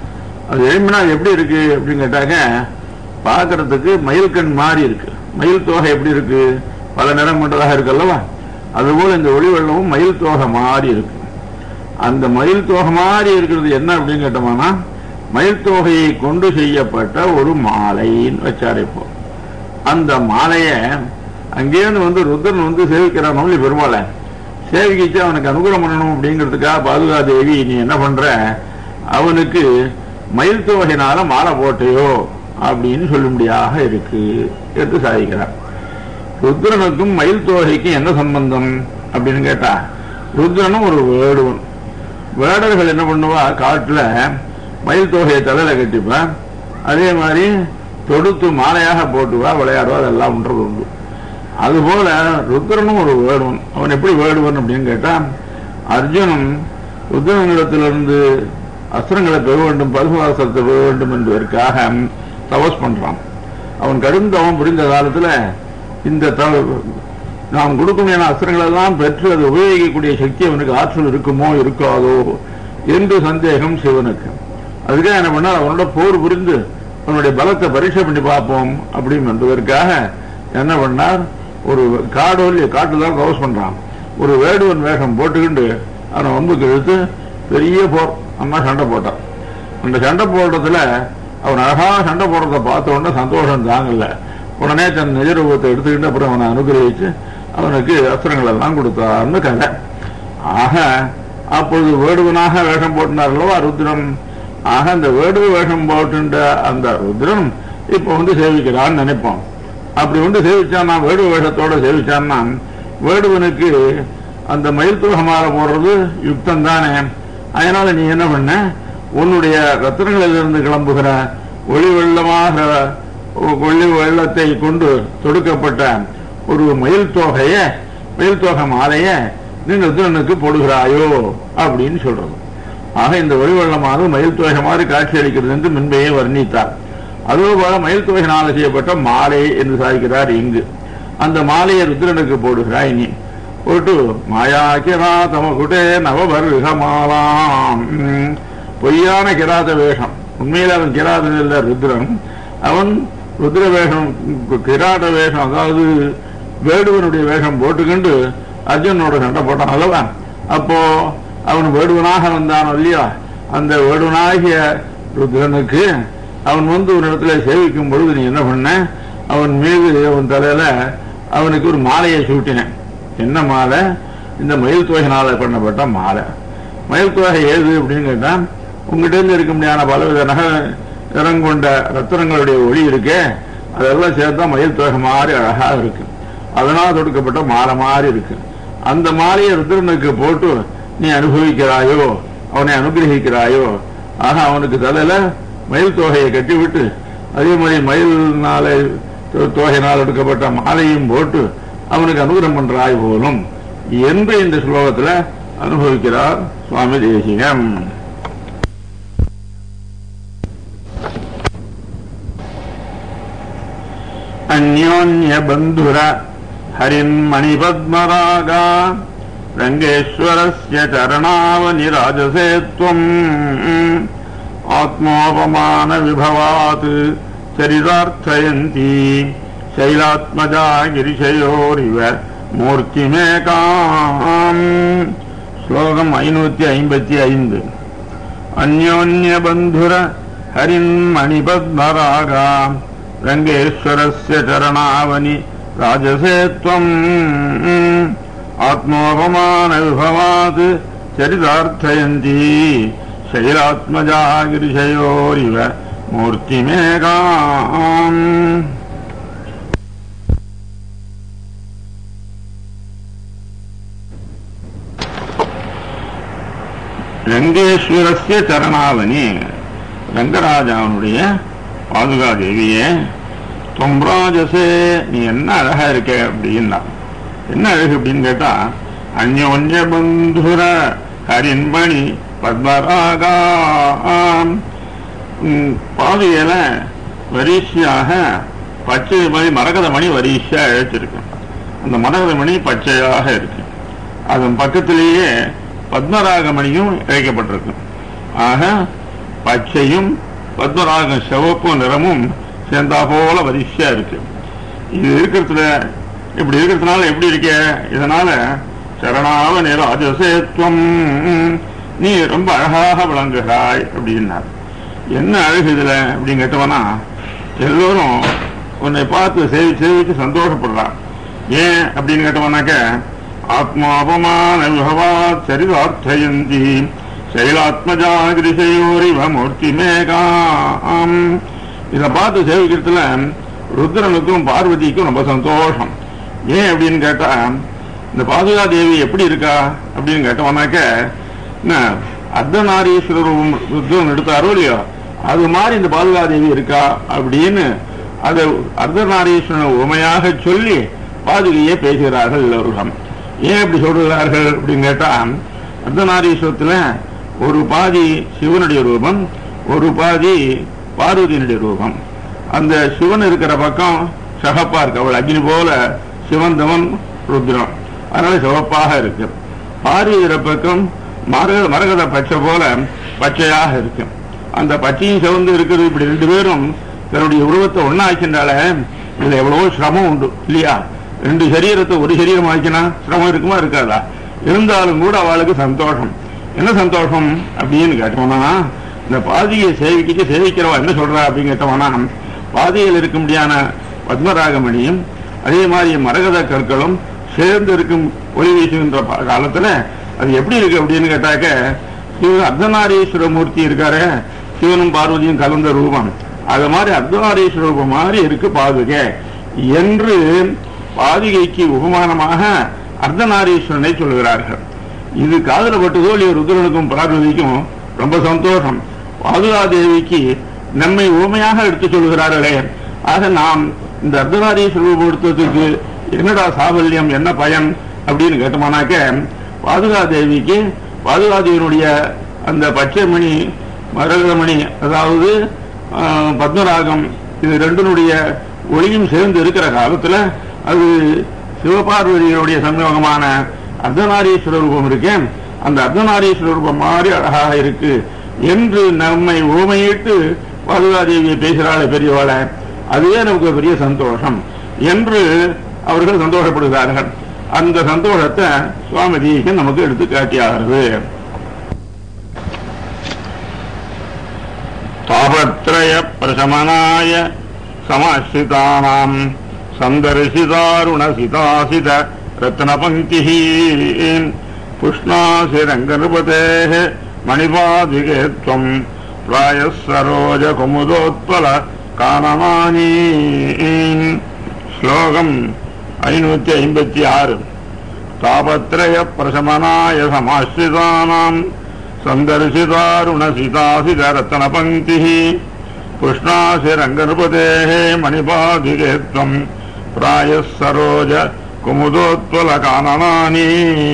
அது எழும்பினா எப்படி இருக்கு அப்படின்னு கேட்டாக்க பார்க்கறதுக்கு மயில் கண் மாறி இருக்கு மயில் தோகை எப்படி இருக்கு பல நிறம் கொண்டதாக இருக்கு அல்லவா அதுபோல இந்த ஒளி வெள்ளமும் மயில் தோகை மாறி இருக்கு அந்த மயில் தோகை மாறி இருக்கிறது என்ன அப்படின்னு கேட்டோம்னா மயில் தோகையை கொண்டு செய்யப்பட்ட ஒரு மாலைன்னு வச்சாரு இப்போ அந்த மாலைய அங்கேருந்து வந்து ருத்ரன் வந்து சேவிக்கிறான் நம்மளி பெருமாளை சேவிக்கிச்சு அவனுக்கு அனுகூலம் பண்ணணும் அப்படிங்கிறதுக்காக பாதுகாதேவி நீ என்ன பண்ற அவனுக்கு மயில் தோகையினால மாலை போட்டையோ அப்படின்னு சொல்லும்படியாக இருக்கு என்று சாதிக்கிறார் ருத்ரனுக்கும் மயில் தோகைக்கும் என்ன சம்பந்தம் அப்படின்னு கேட்டா ருத்ரனும் ஒரு வேடுவன் வேடர்கள் என்ன பண்ணுவா காட்டுல மயில் தோகையை தலையில கட்டிப்பா அதே மாதிரி தொடுத்து மாலையாக போட்டுவா விளையாடுவா அதெல்லாம் ஒன்றது உண்டு அதுபோல ருத்ரனும் ஒரு வேடுவன் அவன் எப்படி வேடுவன் அப்படின்னு கேட்டா அர்ஜுனன் ருத்ரனிடத்திலிருந்து அஸ்திரங்களை பெற வேண்டும் பருசுவாசத்தை பெற வேண்டும் என்பதற்காக தபஸ் பண்றான் அவன் கடுந்தவன் புரிந்த காலத்துல இந்த த- நாம் கொடுக்கும் அஸ்திரங்கள் எல்லாம் பெற்று அதை உபயோகிக்கக்கூடிய சக்தி அவனுக்கு ஆற்றல் இருக்குமோ இருக்காதோ என்று சந்தேகம் சிவனுக்கு அதுக்காக என்ன பண்ணார் அவனோட போர் புரிந்து அவனுடைய பலத்தை பரீட்சை பண்ணி பார்ப்போம் அப்படின்னு என்பதற்காக என்ன பண்ணார் ஒரு காடு வழி காட்டுல தான் கவஸ் பண்றான் ஒரு வேடுவன் வேஷம் போட்டுக்கிண்டு அவனை வம்புக்கு இழுத்து பெரிய போர் அம்மா சண்டை போட்டான் அந்த சண்டை போடுறதுல அவன் அழகா சண்டை போடுறத பார்த்த உடனே சந்தோஷம் தாங்கல உடனே தன் நிஜரூபத்தை எடுத்துக்கிட்டு அப்புறம் அவனை அனுகிரகிச்சு அவனுக்கு அஸ்திரங்கள் எல்லாம் கொடுத்தான்னு கதை ஆக அப்பொழுது வேடுவனாக வேஷம் போட்டினார் அல்லவா ருத்ரன் ஆக அந்த வேடுவ வேஷம் போட்டுன்ற அந்த ருத்ரன் இப்ப வந்து சேவிக்கிறான்னு நினைப்போம் அப்படி வந்து சேவிச்சான்னா வேடுவ வேஷத்தோட சேவிச்சான்னா வேடுவனுக்கு அந்த மயில் தூகமாக போடுறது யுக்தம் தானே அதனால நீ என்ன பண்ண உன்னுடைய ரத்தினங்களிலிருந்து கிளம்புகிற ஒளி வெள்ளமாக ஒளி வெள்ளத்தை கொண்டு தொடுக்கப்பட்ட ஒரு மயில் தொகைய மயில் தொகை மாலைய நீ ருத்ரனுக்கு போடுகிறாயோ அப்படின்னு சொல்றது ஆக இந்த ஒளி வெள்ளமானது மயில் தொகை மாதிரி காட்சி அளிக்கிறது என்று முன்பையே வர்ணித்தார் அதே போல மயில் தொகையினால் செய்யப்பட்ட மாலை என்று சாதிக்கிறார் இங்கு அந்த மாலையை ருத்ரனுக்கு போடுகிறாய் நீ போட்டு மாயா கிராதமகுடே நவபர்க மாலாம் ம், பொய்யான கிராத வேஷம் உண்மையில அவன் கிராதன் இல்ல ருத்ரன் அவன் ருத்ர வேஷம் கிராட வேஷம் அதாவது வேடுவனுடைய வேஷம் போட்டுக்கொண்டு அர்ஜுனோட சண்டை போட்டான் அல்லவா அப்போ அவன் வேடுவனாக வந்தான் இல்லையா அந்த வேடுவனாகிய ருத்ரனுக்கு அவன் வந்து ஒரு இடத்துல சேவிக்கும் பொழுது நீ என்ன பண்ண அவன் மீது அவன் தலையில அவனுக்கு ஒரு மாலையை சூட்டினேன் என்ன மாலை இந்த மயில் தொகையினால பண்ணப்பட்ட மாலை மயில் தொகை ஏது அப்படின்னு கேட்டா உங்ககிட்ட இருந்து இருக்க முடியாத பலவித நகை நிறங்கொண்ட ரத்தினங்களுடைய ஒளி இருக்கே அதெல்லாம் சேர்த்தா மயில் தொகை மாதிரி அழகா இருக்கு அதனால் தொடுக்கப்பட்ட மாலை மாதிரி இருக்கு அந்த மாலையை ருத்ரனுக்கு போட்டு நீ அனுபவிக்கிறாயோ அவனை அனுகிரகிக்கிறாயோ ஆக அவனுக்கு தலையில மயில் தொகையை கட்டிவிட்டு அதே மாதிரி மயில்னால தொகையினால் எடுக்கப்பட்ட மாலையும் போட்டு அவனுக்கு அனுகிரகம் பண்றாய் போலும் என்று இந்த ஸ்லோகத்துல அனுபவிக்கிறார் சுவாமி தேசிகம் அந்யோன்ய பந்துர ஹரின்மணி பத்மராகா ரங்கேஸ்வரஸ்ய சரணாவனி ராஜசேத்வம் ஆத்மோபமான விபவாத் சரிதார்த்தயந்தி शैलात्मजा गिरिशयोरिव மூர்த்திமேகாம் ஸ்லோகம் ஐநூத்தி ஐம்பத்தி ஐந்து அந்யோன்யபந்துர ஹரின் மணிபத்மராகா ரங்கேஸ்வரஸ்ய சரணாவனி ராஜசேத்வம் ஆத்மோபமான விபவாத் சரிதார்த்தயந்தி शैलात्मजा गिरिशयोरिव மூர்த்திமேகாம் ரங்கேஸ்வரஸ்ய சரணாவனி ரங்கராஜாவனுடைய பாதுகா தேவியே தொம்ராஜசே நீ என்ன அழகா இருக்க அப்படின்னா என்ன அழகு அப்படின்னு கேட்டா அந்யோன்ய பந்துர ஹரின்பணி பத்மராகா பாதையில வரிசையாக பச்சை மணி மரகத மணி வரிசையா இழைச்சிருக்கு அந்த மரகத மணி பச்சையாக இருக்கு அதன் பக்கத்திலேயே பத்மராக மணியும் இழைக்கப்பட்டிருக்கு ஆக பச்சையும் பத்மராக சிவப்பும் நிறமும் சேர்ந்தா போல வரிசையா இருக்கு இது இருக்கிறதுல இப்படி இருக்கிறதுனால எப்படி இருக்க இதனால சரணாவ நேர அஜசேத்வம் நீ ரொம்ப அழகாக விளங்குகிறாய் அப்படின்னார் என்ன அழகு இதுல அப்படின்னு கேட்டவனா எல்லோரும் உன்னை பார்த்து சேவிச்சு சேவிச்சு சந்தோஷப்படுறான் ஏன் அப்படின்னு கேட்டவனாக்க ஆத்மாபமான விபவாத் சரிதார்த்தயந்தி சைலாத்மஜாகிரிசையோரிவ மூர்த்தி மேகாம் இதை பார்த்து சேவிக்கிறதுல ருத்ரனுக்கும் பார்வதிக்கும் ரொம்ப சந்தோஷம் ஏன் அப்படின்னு கேட்டா இந்த பாதுகா தேவி எப்படி இருக்கா அப்படின்னு கேட்டவனாக்க என்ன அர்த்தநாரீஸ்வரர் ருத்ரன் எடுத்தாரோ இல்லையோ அது மாதிரி இந்த பாதுகா தேவி இருக்கா அப்படின்னு அதை அர்த்தநாரீஸ்வரன் உமையாக சொல்லி பாதுகையே பேசுகிறார்கள் எல்லோரும் ஏன் இப்படி சொல்றார்கள் அப்படின்னு கேட்டா அர்த்தநாரீஸ்வரத்துல ஒரு பாதி சிவனுடைய ரூபம் ஒரு பாதி பார்வதியினுடைய ரூபம் அந்த சிவன் இருக்கிற பக்கம் சகப்பா இருக்கு அவள் அக்னி போல சிவந்தவன் ருத்ரம் அதனால சிவப்பாக இருக்கு பார்வதியிற பக்கம் மரக மரகத பச்சை போல பச்சையாக இருக்கு அந்த பச்சையும் சிவந்து இருக்கிறது இப்படி ரெண்டு பேரும் தன்னுடைய உருவத்தை ஒன்னாக்கின்றால இதுல எவ்வளவோ சிரமம் உண்டு இல்லையா ரெண்டு சரீரத்தை ஒரு சரீரம் ஆக்கினா சிரமம் இருக்குமா இருக்காதா இருந்தாலும் கூட அவளுக்கு சந்தோஷம் என்ன சந்தோஷம் அப்படின்னு கேட்டோம்னா இந்த பாதியை சேவிக்கிட்டு சேவிக்கிறவா என்ன சொல்றா அப்படின்னு கேட்டோம்னா பாதியில் இருக்க முடியாத பத்மராகமணியும் அதே மாதிரி மரகத கற்களும் சேர்ந்து இருக்கும் ஒளி வீசுகின்ற ப- காலத்துல அது எப்படி இருக்கு அப்படின்னு கேட்டாக்க சிவன் அர்த்தநாரீஸ்வர மூர்த்தி இருக்காரு சிவனும் பார்வதியும் கலந்த ரூபம் அது மாதிரி அர்த்தநாரீஸ்வர ரூபம் மாதிரி இருக்கு பாதுகை என்று பாதுகைக்கு உபமானமாக அர்த்தநாரீஸ்வரனை சொல்கிறார்கள் இது காதல பட்டதோ இல்லையோ ருத்ரனுக்கும் பார்வதிக்கும் ரொம்ப சந்தோஷம் பாதுகா தேவிக்கு நம்மை ஊமையாக எடுத்து சொல்கிறார்களே ஆக நாம் இந்த அர்த்தநாரீஸ்வரர் பொறுத்ததுக்கு என்னடா சாபல்யம் என்ன பயன் அப்படின்னு கேட்டோம்னாக்க பாதுகா தேவிக்கு பாதுகா தேவியினுடைய அந்த பச்சை மணி மரகதமணி அதாவது ஆஹ், பத்மராகம் இது ரெண்டினுடைய ஒளியும் சேர்ந்து இருக்கிற காலத்துல அது சிவபார்வதியுடைய சம்யோகமான அர்த்தநாரீஸ்வர ரூபம் இருக்கேன் அந்த அர்த்தநாரீஸ்வர ரூபம் மாதிரி அழகாக இருக்கு என்று நம்மை ஊமையிட்டு பாதுகாதேவியை பேசுகிறாளே பெரியவாளை அதுவே நமக்கு பெரிய சந்தோஷம் என்று அவர்கள் சந்தோஷப்படுகிறார்கள் அந்த சந்தோஷத்தை சுவாமி தேசிகன் நமக்கு எடுத்து காட்டியாகிறது தாபத்ரய பிரசமனாய சமாசிரிதானாம் சந்தர்சிதாருணசிதாசித ரத்னபங்கி புஷ்ணாசிரங்கருபதேः மணிபாதிகே त्वम् प्रायः सरोज कुमुदोत्पल काननानि ஸ்லோகம் ஐநூத்தி ஐம்பத்தி ஆறு தாபத்ரய பிரசமனாய சமாசிரிதானாம் சந்தர்சிதாருணசிதாசித ரத்னபங்கி புஷ்ணாசிரங்கருபதேः மணிபாதிகே त्वम् प्रायः सरोज குமுதோத்பல கானனானி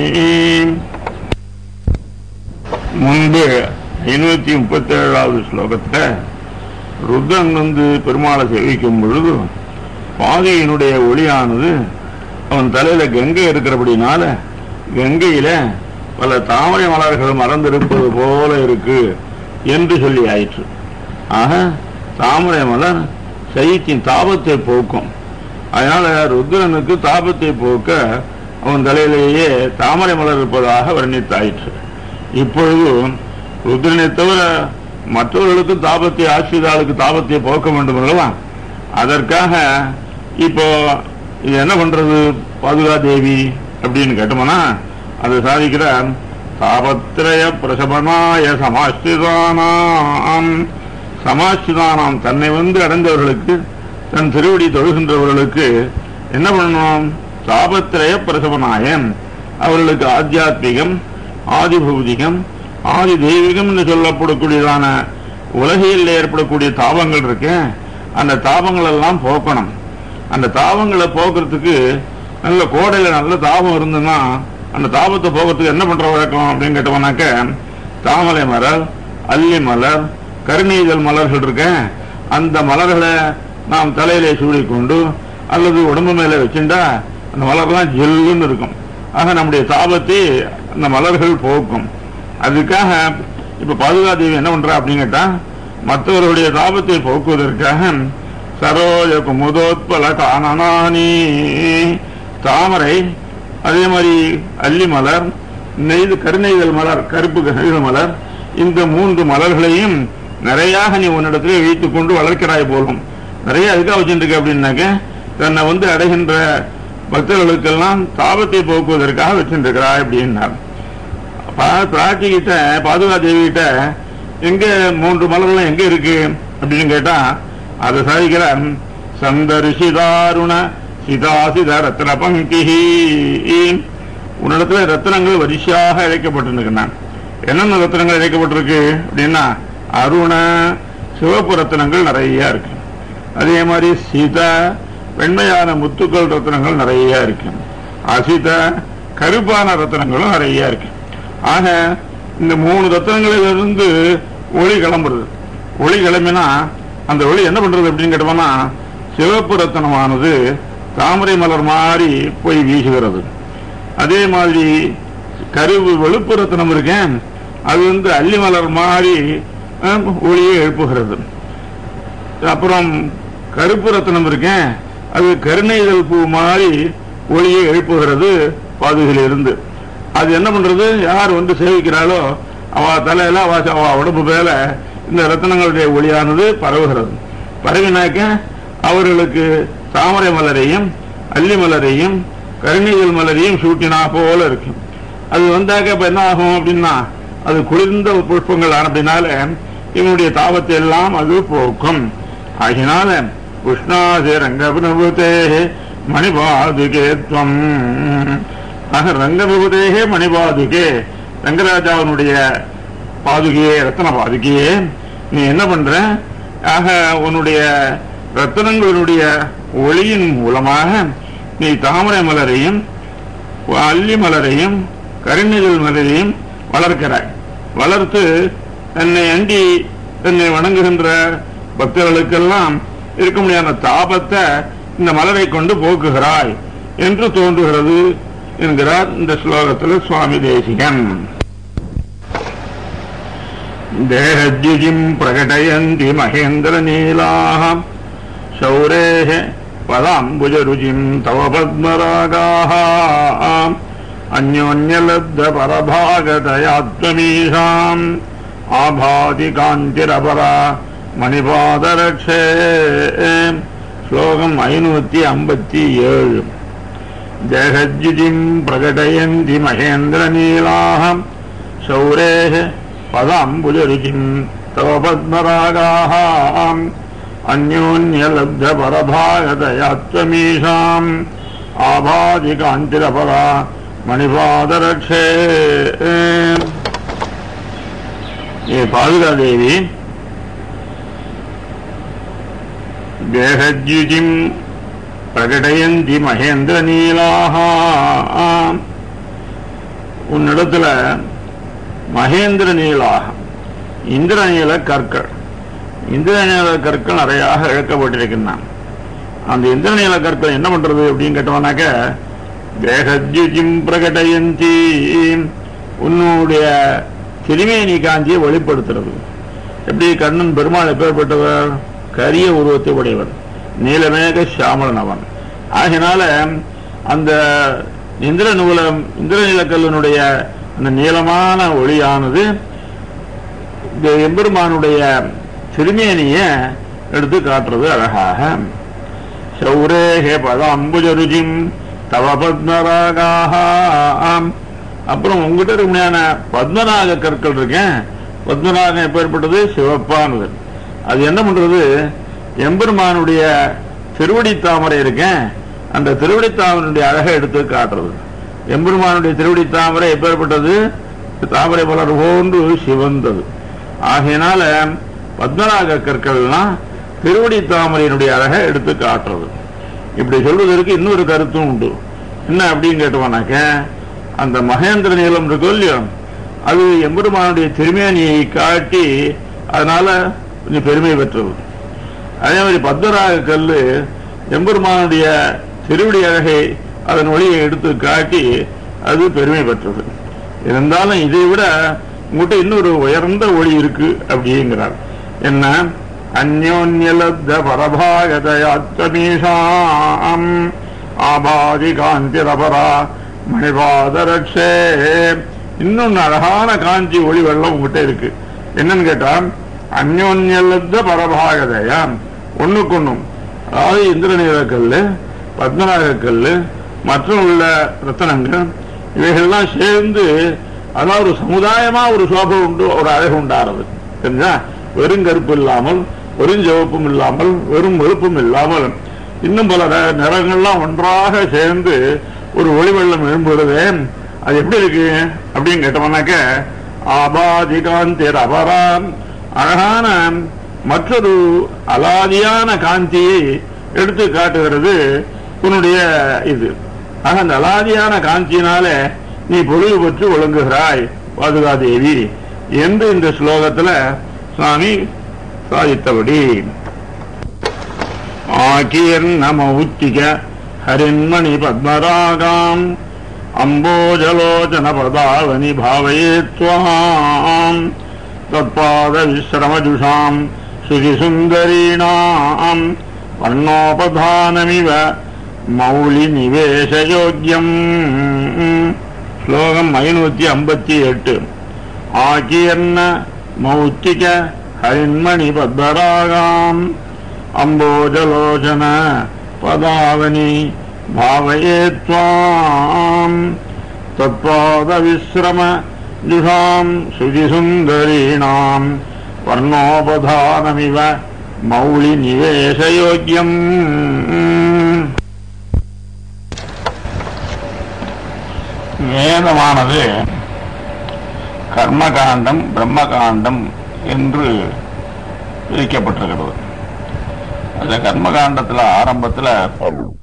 முன்பு ஐநூத்தி முப்பத்தி ஏழாவது ஸ்லோகத்துல ருத்ரன் வந்து பெருமாளை சேவிக்கும் பொழுது பாதையினுடைய ஒளியானது அவன் தலையில கங்கை இருக்கிறபடினால கங்கையில பல தாமரை மலர்கள் மறந்திருப்பது போல இருக்கு என்று சொல்லி ஆயிற்று ஆக தாமரை மலர் சைத்தின் தாபத்தை போக்கும் அதனால ருத்ரனுக்கு தாபத்தை போக்க அவன் தலையிலேயே தாமரை மலர் இருப்பதாக வர்ணித்தாயிற்று இப்பொழுது ருத்ரனை தவிர மற்றவர்களுக்கு தாபத்தை ஆசிரியர்களுக்கு தாபத்தை போக்க வேண்டும் அல்லவா அதற்காக இப்போ இது என்ன பண்றது பாதுகா தேவி அப்படின்னு கேட்டோம்னா அதை சாதிக்கிறார் தாபத்திரய பிரசபனாய சமாஸ்திதானாம் சமாஸ்திதானாம் தன்னை வந்து அடைந்தவர்களுக்கு தன் திருவடி தொழுகின்றவர்களுக்கு என்ன பண்ணணும் தாபத்திரய பிரசவனாயம் அவர்களுக்கு ஆத்தியாத்மிகம் ஆதி பௌதிகம் ஆதி தெய்வீகம் என்று சொல்லப்படக்கூடியதான உலகில் ஏற்படக்கூடிய தாபங்கள் இருக்கு அந்த தாபங்கள் எல்லாம் போக்கணும் அந்த தாபங்களை போக்குறதுக்கு நல்ல கோடையில நல்ல தாபம் இருந்ததுன்னா அந்த தாபத்தை போக்குறதுக்கு என்ன பண்ற வழக்கம் அப்படின்னு கேட்டோம்னாக்க தாமரை மலர் அல்லி மலர் கருணீதல் மலர்கள் இருக்க அந்த மலர்களை நாம் தலையிலே சூடிக்கொண்டு அல்லது உடம்பு மேல வச்சுட்டா அந்த மலர்லாம் ஜெல்லுன்னு இருக்கும் ஆக நம்முடைய தாபத்தை அந்த மலர்கள் போக்கும் அதுக்காக இப்ப பாதுகாதேவி என்ன பண்றா அப்படின்னு கேட்டா மற்றவருடைய தாபத்தை போக்குவதற்காக சரோஜ குமுதோத்பல கானனானி தாமரை அதே மாதிரி அல்லி மலர் நெய்து கருநெய்தல் மலர் கருப்பு கருத மலர் இந்த மூன்று மலர்களையும் நிறையாக நீ உன்னிடத்திலே வைத்துக் கொண்டு வளர்க்கிறாய் போலும் நிறைய அதுக்காக வச்சுருக்கு அப்படின்னாக்க தன்னை வந்து அடைகின்ற பக்தர்களுக்கெல்லாம் தாபத்தை போக்குவதற்காக வச்சுருக்கிறாய் அப்படின்னார் பிராட்டி கிட்ட பாதுகா தேவி கிட்ட எங்க மூன்று மலர்கள் எங்க இருக்கு அப்படின்னு கேட்டா அதை சாதிக்கிறார் சந்தரிசிதாருண சிதாசித ரத்ன பங்கி உன்னிடத்துல ரத்னங்கள் வரிசையாக இழைக்கப்பட்டிருக்கின்றன என்னென்ன ரத்னங்கள் இழைக்கப்பட்டிருக்கு அப்படின்னா அருண சிவப்பு ரத்னங்கள் நிறைய இருக்கு அதே மாதிரி சீத வெண்மையான முத்துக்கள் ரத்னங்கள் நிறைய இருக்கு அசித கருப்பான ரத்னங்களும் நிறைய இருக்கு ஆக இந்த மூணு ரத்னங்களிலிருந்து ஒளி கிளம்புறது ஒளி கிளம்பினா அந்த ஒளி என்ன பண்றது அப்படின்னு கேட்டோம்னா சிவப்பு ரத்தனமானது தாமரை மலர் மாதிரி போய் வீசுகிறது அதே மாதிரி கருவு வெளுப்பு ரத்தனம் இருக்கேன் அது வந்து அல்லி மலர் மாதிரி அஹ், ஒளியை எழுப்புகிறது அப்புறம் கருப்பு ரத்தனம் இருக்கேன் அது கருணைதல் பூ மாதிரி ஒளியை எழுப்புகிறது பாதுகையிலிருந்து அது என்ன பண்றது யார் வந்து சேவிக்கிறாளோ அவ தலையில அவ அவ உடம்பு மேல இந்த ரத்தனங்களுடைய ஒளியானது பரவுகிறது பரவினாக்க அவர்களுக்கு தாமரை மலரையும் அல்லி மலரையும் கருணைதல் மலரையும் சூட்டினா போல இருக்கு அது வந்தாக்க இப்ப என்ன ஆகும் அப்படின்னா அது குளிர்ந்த புஷ்பங்கள் ஆனதுனால இவனுடைய தாபத்தை எல்லாம் அது போக்கும் ஆகினால உஷ்ணாசி ரங்கபிரபுதே மணிபாதுகே துவம் ஆக ரங்கபிரபுதேகே மணிபாதுகே ரங்கராஜாவினுடைய பாதுகையே ரத்தன பாதுகையே நீ என்ன பண்ற ஆக உன்னுடைய ரத்தனங்களுடைய ஒளியின் மூலமாக நீ தாமரை மலரையும் அல்லி மலரையும் கருநிழல் மலரையும் வளர்க்கிறாய் வளர்த்து தன்னை அண்டி தன்னை வணங்குகின்ற பக்தர்களுக்கெல்லாம் இருக்க முடியாத தாபத்தை இந்த மலரை கொண்டு போக்குகிறாய் என்று தோன்றுகிறது என்கிறார் இந்த ஸ்லோகத்தில் சுவாமி தேசிகன் தேகஜுஜிம் பிரகடயந்தி மகேந்திர நீலாக शौरेः पदाम्बुजरुचिम् तव पद्मरागाः अन्योन्यलब्धपरभागतया त्वमीषाम् आभाति कान्तिरपरा மணிபாதரட்சே ஸ்லோகம் ஐநூத்தி ஐம்பத்தி ஏழு ஜெகஜுஜிம் பிரகடயந்தி மகேந்திர நீலாக சௌரேः பதாம்புஜருச்சிம் தவ பத்மராகாः अन्योन्यलब्धपरभागतयात्वमीषाम् आभादिकान्तिरपरा मणिपादरक्षे ये पादुकादेवी देहद्युजिम् பிரகடயந்தி மகேந்திர நீலாக உன்னிடத்துல மகேந்திர நீலாக இந்திரநீல கற்கள் இந்திரநீல கற்கள் நிறையாக இழக்கப்பட்டிருக்கின்றன அந்த இந்திரநீல கற்கள் என்ன பண்றது அப்படின்னு கேட்டோம்னாக்க தேகத்யுஜிம் பிரகடயந்தி உன்னுடைய திருமேனி காந்தியை வெளிப்படுத்துறது எப்படி கண்ணன் பெருமாள் எப்பேற்பட்டவர் கரிய உருவத்தை உடையவர் நீலமேக சாமலன் அவன் ஆகினால அந்த இந்திர நூலம் இந்திரநீலக்கல்லினுடைய அந்த நீளமான ஒளியானது இந்த எம்பெருமானுடைய திருமேனிய எடுத்து காட்டுறது அழகாக சௌரேகே பத அம்புஜருஜிம் தவ பத்மராகாக அப்புறம் உங்ககிட்ட உண்மையான பத்மநாக கற்கள் இருக்கேன் பத்மநாகம் எப்பேற்பட்டது சிவப்பானது அது என்ன பண்றது எம்பெருமானுடைய திருவடி தாமரை இருக்கேன் அந்த திருவடி தாமரையுடைய அழகை எடுத்து காட்டுறது எம்பெருமானுடைய திருவடி தாமரை எப்பேற்பட்டது தாமரை மலர் போன்று சிவந்தது ஆகையினால பத்மநாக கற்கள்லாம் திருவடி தாமரையினுடைய அழகை எடுத்து காட்டுறது இப்படி சொல்வதற்கு இன்னொரு கருத்தும் உண்டு என்ன அப்படின்னு கேட்டோம்னாக்க அந்த மகேந்திர நீளம் இருக்கோ இல்லையோ அது எம்பெருமானுடைய திருமேனியை காட்டி அதனால கொஞ்சம் பெருமை பெற்றது அதே மாதிரி பத்மராக கல்லு எம்பெருமானுடைய திருவடி அழகை அதன் ஒளியை எடுத்து காட்டி அது பெருமை பெற்றது இருந்தாலும் இதை விட உங்ககிட்ட இன்னொரு உயர்ந்த ஒளி இருக்கு அப்படிங்கிறார் என்ன அந்யோன்யலப்த பரபாகதயாத்மீஷாம் ஆபாதி காந்திரபரா மணிபாதரட்சே இன்னொன்னு அழகான காஞ்சி ஒளி வெள்ளம் உங்ககிட்ட இருக்கு என்னன்னு கேட்டா அந்யோன்யலப்த பரபாகதயா ஒண்ணுக்கொண்ணும் அதாவது இந்திரநீல கல்லு பத்மநாக கல்லு மற்றும் உள்ள ரத்தனங்கள் இவைகள்லாம் சேர்ந்து அதான் ஒரு சமுதாயமா ஒரு சோபை உண்டு ஒரு அழகு உண்டாறது தெரிஞ்சா வெறும் கருப்பு இல்லாமல் வெறும் சிவப்பும் இல்லாமல் வெறும் வெறுப்பும் இல்லாமல் இன்னும் பல ந- நிறங்கள்லாம் ஒன்றாக சேர்ந்து ஒரு ஒளி வெள்ளம் எழும்புகிறதே அது எப்படி இருக்கு அப்படின்னு கேட்டோம்னாக்க ஆபாதிகாந்திர் அபராம் அழகான மற்றொரு அலாதியான காந்தியை எடுத்து காட்டுகிறது உன்னுடைய இது ஆக அந்த அலாதியான காந்தியினால நீ பொழுது பெற்று ஒழுங்குகிறாய் பாதுகாதேவி என்று இந்த ஸ்லோகத்துல சுவாமி சாதித்தபடி ஆகீர் நம உச்சிக ஹரின்மணி பத்மராகாம் அம்போஜலோச்சன பதாவனி பாவயே துவாம் தத்பாத விஸ்ரமஜுஷாம் சுதிசுந்தரீணாம் வர்ணோபதானமிவ மௌலி நிவேசயோக்கியம் ஸ்லோகம் ஐநூத்தி ஐம்பத்தி எட்டு ஆகீர்ண மௌத்திக ஹரின்மணி பத்மராகாம் அம்போஜலோச்சன பதாவனி பாவயே त्वाम् தத்பாத விஸ்ரம ஜுஷாம் சுதிசுந்தரீணாம் வர்ணோபதானமிவ மௌலி நிவேசயோக்கியம் வேதமானது கர்மகாண்டம் பிரம்மகாண்டம் என்று பிரிக்கப்பட்டிருக்கிறது அந்த கர்மகாண்டத்துல ஆரம்பத்துல